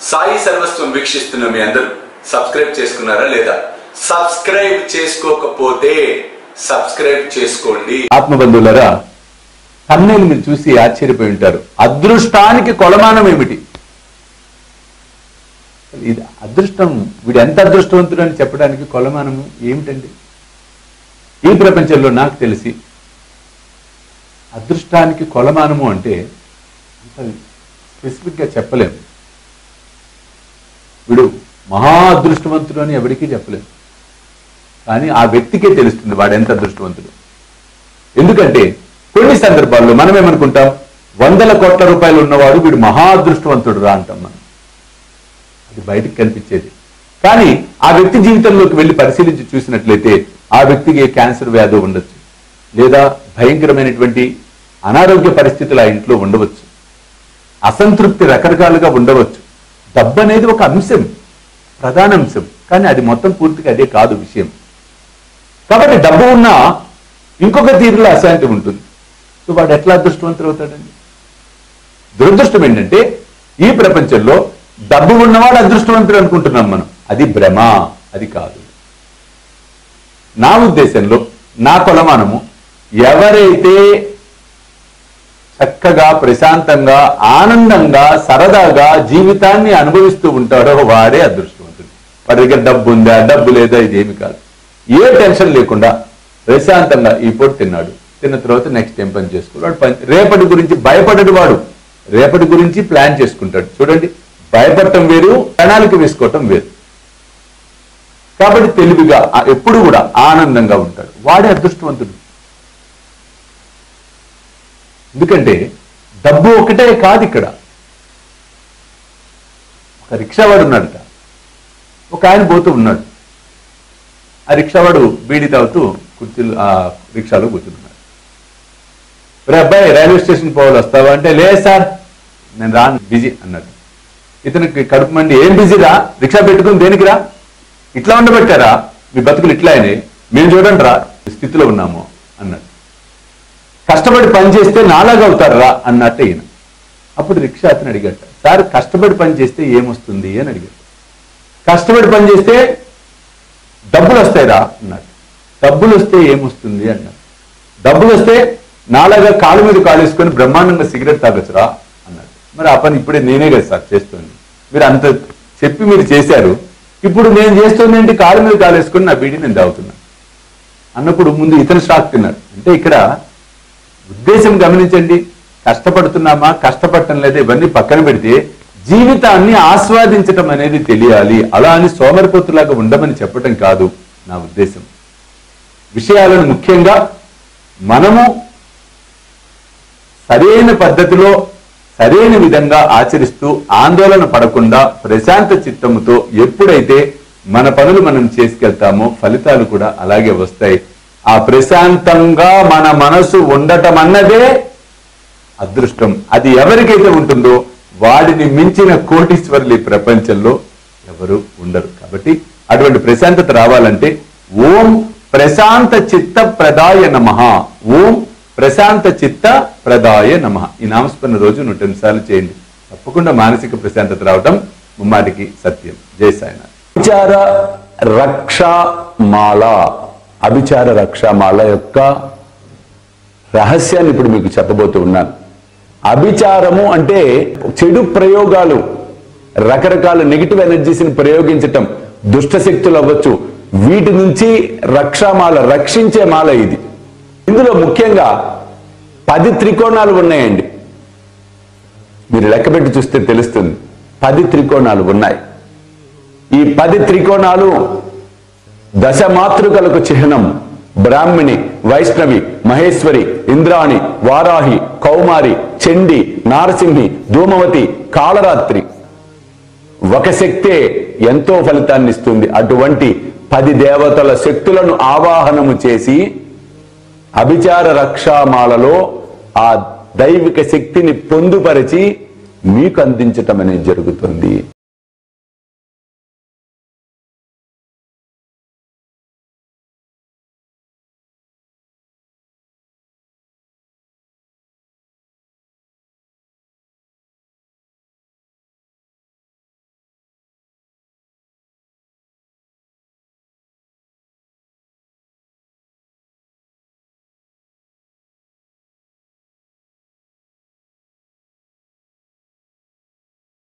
సాయి సర్వస్వం వీక్షిస్తున్న మీ అందరూ సబ్స్క్రైబ్ చేసుకున్నారా లేదా సబ్స్క్రైబ్ చేసుకోకపోతే సబ్స్క్రైబ్ చేసుకోండి ఆత్మబంధువులరా తమ్నేలు మీరు చూసి ఆశ్చర్యపోయి ఉంటారు అదృష్టానికి కొలమానం ఏమిటి ఇది అదృష్టం వీడు ఎంత అదృష్టవంతుడు అని చెప్పడానికి కొలమానము ఏమిటండి ఈ ప్రపంచంలో నాకు తెలిసి అదృష్టానికి కొలమానము అంటే అంత స్పెసిఫిక్గా చెప్పలేము వీడు మహా అదృష్టవంతుడు అని ఎవరికీ చెప్పలేము కానీ ఆ వ్యక్తికే తెలుస్తుంది వాడు ఎంత అదృష్టవంతుడు ఎందుకంటే కొన్ని సందర్భాల్లో మనం ఏమనుకుంటాం వందల కోట్ల రూపాయలు ఉన్నవాడు వీడు మహా అదృష్టవంతుడు రా అంటాం మనం అది బయటికి కనిపించేది కానీ ఆ వ్యక్తి జీవితంలోకి వెళ్ళి పరిశీలించి చూసినట్లయితే ఆ వ్యక్తికి ఏ క్యాన్సర్ వ్యాధి ఉండొచ్చు లేదా భయంకరమైనటువంటి అనారోగ్య పరిస్థితులు ఆ ఇంట్లో ఉండవచ్చు అసంతృప్తి రకరకాలుగా ఉండవచ్చు డబ్బు అనేది ఒక అంశం ప్రధాన అంశం కానీ అది మొత్తం పూర్తిగా అదే కాదు విషయం కాబట్టి డబ్బు ఉన్నా ఇంకొక తీరులో అశాంతి ఉంటుంది సో వాడు ఎట్లా అదృష్టవంతుడు అవుతాడండి దురదృష్టం ఏంటంటే ఈ ప్రపంచంలో డబ్బు ఉన్నవాడు అదృష్టవంతుడు అనుకుంటున్నాం మనం అది భ్రమ అది కాదు నా ఉద్దేశంలో నా కొలమానము ఎవరైతే చక్కగా ప్రశాంతంగా ఆనందంగా సరదాగా జీవితాన్ని అనుభవిస్తూ ఉంటాడో వాడే అదృష్టవంతుడు వాడి దగ్గర డబ్బు ఉందా డబ్బు లేదా ఇదేమి కాదు ఏ టెన్షన్ లేకుండా ప్రశాంతంగా ఈ పూట తిన్నాడు తిన్న తర్వాత నెక్స్ట్ ఏం పని చేసుకోడు వాడు పని రేపటి గురించి భయపడడు వాడు రేపటి గురించి ప్లాన్ చేసుకుంటాడు చూడండి భయపడటం వేరు ప్రణాళిక వేసుకోవటం వేరు కాబట్టి తెలివిగా ఆ- ఎప్పుడు కూడా ఆనందంగా ఉంటాడు వాడే అదృష్టవంతుడు ఎందుకంటే డబ్బు ఒకటే కాదు ఇక్కడ ఒక రిక్షావాడు ఉన్నాడట ఒక ఆయన పోతూ ఉన్నాడు ఆ రిక్షావాడు బీడి తాగుతూ కుర్చీలు ఆ రిక్షాలో కూర్చున్నాడు రే అబ్బాయి రైల్వే స్టేషన్ పోవాలి వస్తావా అంటే లేదు సార్ నేను రాను బిజీ అన్నాడు ఇతనికి కడుపు మండి ఏం బిజీరా రిక్షా పెట్టుకుని దేనికిరా ఇట్లా ఉండబెట్టారా మీ బతుకులు ఇట్లా అయినాయి మేము చూడండి రా ఈ స్థితిలో ఉన్నాము అన్నాడు కష్టపడి పని చేస్తే నాలాగా అవుతారా అన్నట్టు ఈయన అప్పుడు రిక్షా అతను అడిగట సార్ కష్టపడి పని చేస్తే ఏమొస్తుంది అని అడిగాడు కష్టపడి పని చేస్తే డబ్బులు వస్తాయిరా అన్నాడు డబ్బులు వస్తే ఏమొస్తుంది అన్నాడు డబ్బులు వస్తే నాలాగా కాలు మీద కాలేసుకొని బ్రహ్మాండంగా సిగరెట్ తాగొచ్చురా అన్నాడు మరి ఆ పని ఇప్పుడే నేనే కదా సార్ చేస్తుంది మీరు అంత చెప్పి మీరు చేశారు ఇప్పుడు నేను చేస్తుంది ఏంటి కాలు మీద కాలేసుకొని నా బీడీ నేను తాగుతున్నా అన్నప్పుడు ముందు ఇతను షాక్ తిన్నాడు అంటే ఇక్కడ ఉద్దేశం గమనించండి కష్టపడుతున్నామా కష్టపడటం లేదా ఇవన్నీ పక్కన పెడితే జీవితాన్ని ఆస్వాదించటం అనేది తెలియాలి అలా అని సోమరిపోతులాగా ఉండమని చెప్పటం కాదు నా ఉద్దేశం విషయాలను ముఖ్యంగా మనము సరైన పద్ధతిలో సరైన విధంగా ఆచరిస్తూ ఆందోళన పడకుండా ప్రశాంత చిత్తముతో ఎప్పుడైతే మన పనులు మనం చేసుకెళ్తామో ఫలితాలు కూడా అలాగే వస్తాయి ఆ ప్రశాంతంగా మన మనసు ఉండటం అన్నదే అదృష్టం అది ఎవరికైతే ఉంటుందో వాడిని మించిన కోటీశ్వరులు ఈ ప్రపంచంలో ఎవరు ఉండరు కాబట్టి అటువంటి ప్రశాంతత రావాలంటే ఓం ప్రశాంత చిత్త ప్రదాయ నమ ఓం ప్రశాంత చిత్త ప్రదాయ నమ ఈ నామస్మరణ రోజు నూట ఎనిమిది సార్లు చేయండి తప్పకుండా మానసిక ప్రశాంతత రావటం ముమ్మాటికి సత్యం జై సాయినాథ్ అభిచార రక్షామాల అభిచార రక్షామాల యొక్క రహస్యాన్ని ఇప్పుడు మీకు చెప్పబోతూ ఉన్నాను అభిచారము అంటే చెడు ప్రయోగాలు రకరకాల నెగిటివ్ ఎనర్జీస్ని ప్రయోగించటం దుష్ట శక్తులు అవ్వచ్చు వీటి నుంచి రక్షామాల రక్షించే మాల ఇది ఇందులో ముఖ్యంగా పది త్రికోణాలు ఉన్నాయండి మీరు లెక్కపెట్టి చూస్తే తెలుస్తుంది పది త్రికోణాలు ఉన్నాయి ఈ పది త్రికోణాలు దశ మాతృకలకు చిహ్నం బ్రాహ్మిణి వైష్ణవి మహేశ్వరి ఇంద్రాణి వారాహి కౌమారి చండి నారసింహి ధూమవతి కాళరాత్రి ఒక శక్తే ఎంతో ఫలితాన్ని ఇస్తుంది అటువంటి పది దేవతల శక్తులను ఆవాహనము చేసి అభిచార రక్షామాలలో ఆ దైవిక శక్తిని పొందుపరిచి మీకు అందించటం అనేది జరుగుతుంది